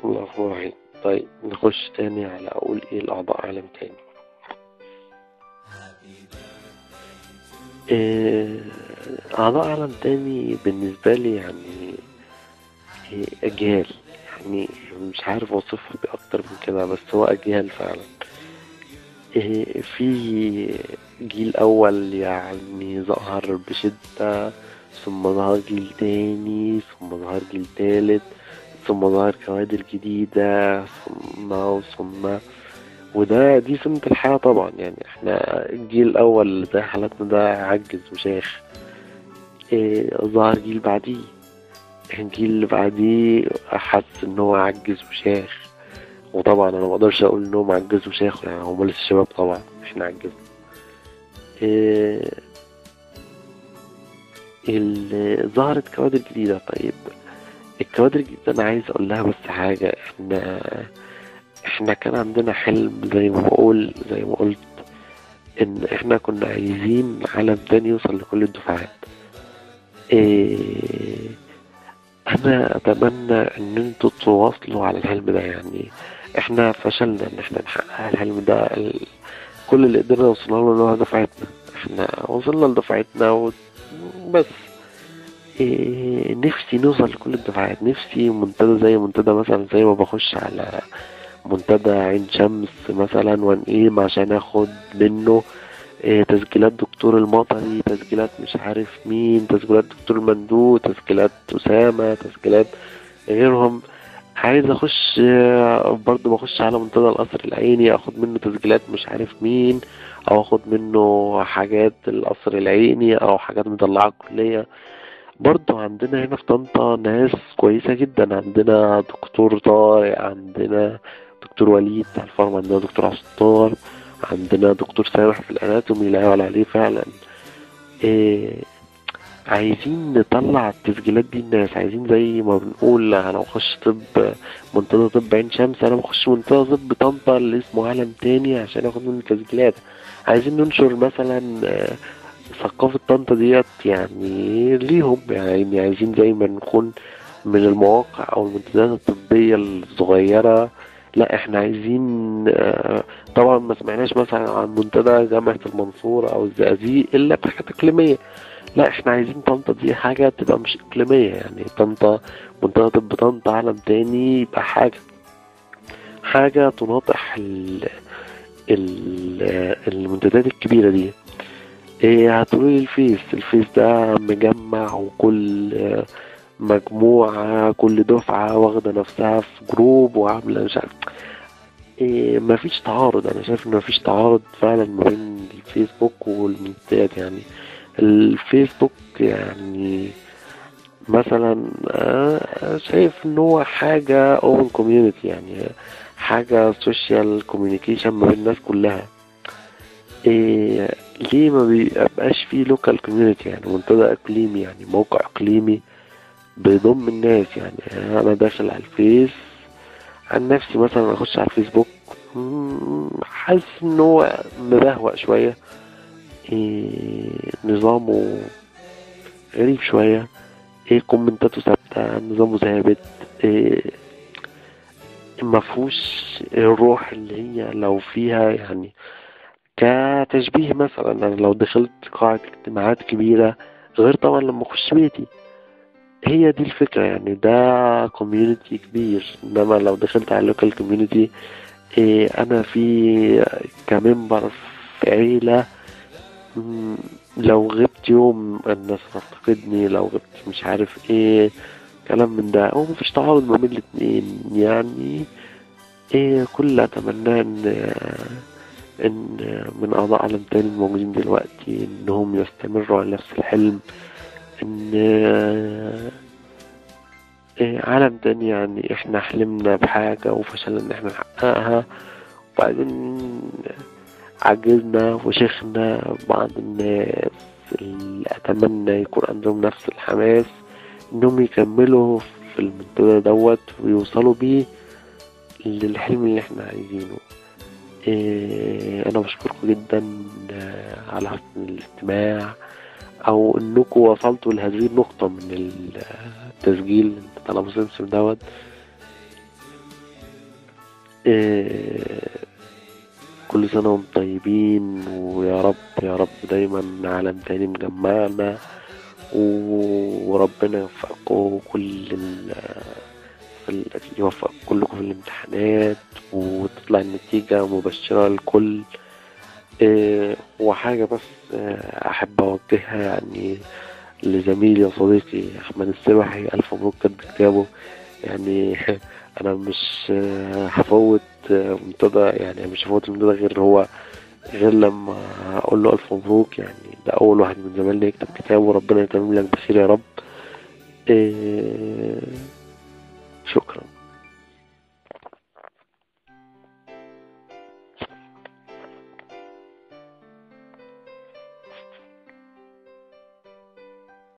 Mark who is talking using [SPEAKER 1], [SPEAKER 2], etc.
[SPEAKER 1] بسم الله الرحمن الرحيم طيب نخش تاني على أقول إيه الأعضاء عالم تاني إيه أعضاء عالم تاني بالنسبة لي يعني إيه أجيال يعني مش عارف أوصفها بأكتر من كده بس هو أجيال فعلا إيه في جيل أول يعني ظهر بشدة ثم ظهر جيل تاني ثم ظهر جيل تالت ثم ظهر كوادر جديدة ثم ثم وده دي سنة الحياة طبعا يعني احنا الجيل الأول زي حالتنا ده عجز وشيخ إيه ظهر جيل بعديه الجيل اللي بعديه حس ان هو عجز وشيخ وطبعا انا مقدرش اقول ان هو معجز وشيخ يعني هما لسه شباب طبعا احنا عجزنا إيه ال- ظهرت كوادر جديدة طيب الكوادر الجديدة أنا عايز أقول لها بس حاجة إحنا إحنا كان عندنا حلم زي ما بقول زي ما قلت إن إحنا كنا عايزين عالم تاني يوصل لكل الدفعات إيه أنا أتمنى إن أنتوا تواصلوا على الحلم ده يعني إحنا فشلنا إن إحنا نحقق الحلم ده ال- كل اللي قدرنا نوصل له اللي هو دفعتنا إحنا وصلنا لدفعتنا وبس إيه نفسي نوصل لكل الدفعات نفسي منتدى زي منتدى مثلا زي ما بخش على منتدى عين شمس مثلا وانقيم عشان اخد منه إيه تسجيلات دكتور المطري تسجيلات مش عارف مين تسجيلات دكتور المندو تسجيلات أسامة تسجيلات غيرهم عايز اخش آه، برضه بخش على منتدى القصر العيني اخد منه تسجيلات مش عارف مين او اخد منه حاجات القصر العيني او حاجات مطلعة الكلية برضو عندنا هنا في طنطا ناس كويسة جدا عندنا دكتور طارق عندنا دكتور وليد بتاع الفارما عندنا دكتور عصار عندنا دكتور سامح في الاناتومي لا يعلى عليه فعلا إيه عايزين نطلع التسجيلات دي الناس عايزين زي ما بنقول انا بخش طب منتدى طب عين شمس انا بخش منتدى طب طنطا اللي اسمه عالم تاني عشان اخد منه تسجيلات عايزين ننشر مثلا آه، ثقافة طنطا ديت يعني ليهم يعني عايزين زي ما نكون من المواقع أو المنتديات الطبية الصغيرة لا احنا عايزين آه، طبعا ما سمعناش مثلا عن منتدى جامعة المنصورة أو الزقازيق إلا بحاجات إقليمية لا احنا عايزين طنطا دي حاجة تبقى مش إقليمية يعني طنطا منتدى طب طنطا عالم تاني يبقى حاجة حاجة تناطح ال ال- المنتديات الكبيرة دي ايه هتقولوا لي الفيس الفيس ده مجمع وكل آه، مجموعة كل دفعة واخدة نفسها في جروب وعاملة مش عارف إيه مفيش تعارض أنا شايف إن مفيش تعارض فعلا ما بين الفيسبوك والمنتديات يعني الفيسبوك يعني مثلا آه، شايف إن هو حاجة أوبن كوميونيتي يعني حاجة سوشيال كوميونيكيشن ما بين الناس كلها إيه ليه ما بيبقاش فيه لوكال كوميونيتي يعني منتدى اقليمي يعني موقع اقليمي بيضم الناس يعني انا داخل على الفيس عن نفسي مثلا اخش على الفيسبوك مم، حاسس ان هو مبهوأ شوية إيه نظامه غريب شوية ايه كومنتاته ثابتة نظامه ثابت إيه مفهوش الروح اللي هي لو فيها يعني كتشبيه مثلا انا لو دخلت قاعة اجتماعات كبيرة غير طبعا لما اخش بيتي هي دي الفكرة يعني ده كوميونيتي كبير انما لو دخلت على اللوكال كوميونيتي إيه انا في كممبر في عيلة مم، لو غبت يوم الناس تفتقدني لو غبت مش عارف ايه كلام من ده هو مفيش تعارض ما بين الاتنين يعني ايه كل اللي اتمناه ان ان من اعضاء عالم تاني الموجودين دلوقتي انهم يستمروا على نفس الحلم ان إيه عالم تاني يعني احنا حلمنا بحاجة وفشلنا ان احنا نحققها وبعدين عجزنا وشيخنا بعض الناس اللي اتمنى يكون عندهم نفس الحماس انهم يكملوا في المنتدى دوت ويوصلوا بيه للحلم اللي احنا عايزينه إيه انا بشكركم جدا آه، على حسن الاستماع او انكم وصلتوا لهذه النقطة من التسجيل طلب سمسم دوت آه، كل سنة وانتم طيبين ويا رب يا رب دايما عالم تاني مجمعنا و- وربنا يوفقكم كل ال في ال- يوفق كلكم في الامتحانات وتطلع النتيجة مبشرة للكل إيه، وحاجة بس آه، أحب أوجهها يعني لزميلي وصديقي أحمد السبحي ألف مبروك كتب كتابه يعني أنا مش آه، هفوت آه، منتدى يعني مش هفوت المنتدى غير هو غير لما أقول له ألف مبروك يعني ده أول واحد من زمايلي يكتب كتاب وربنا يتمم لك بخير يا رب إيه، شكرا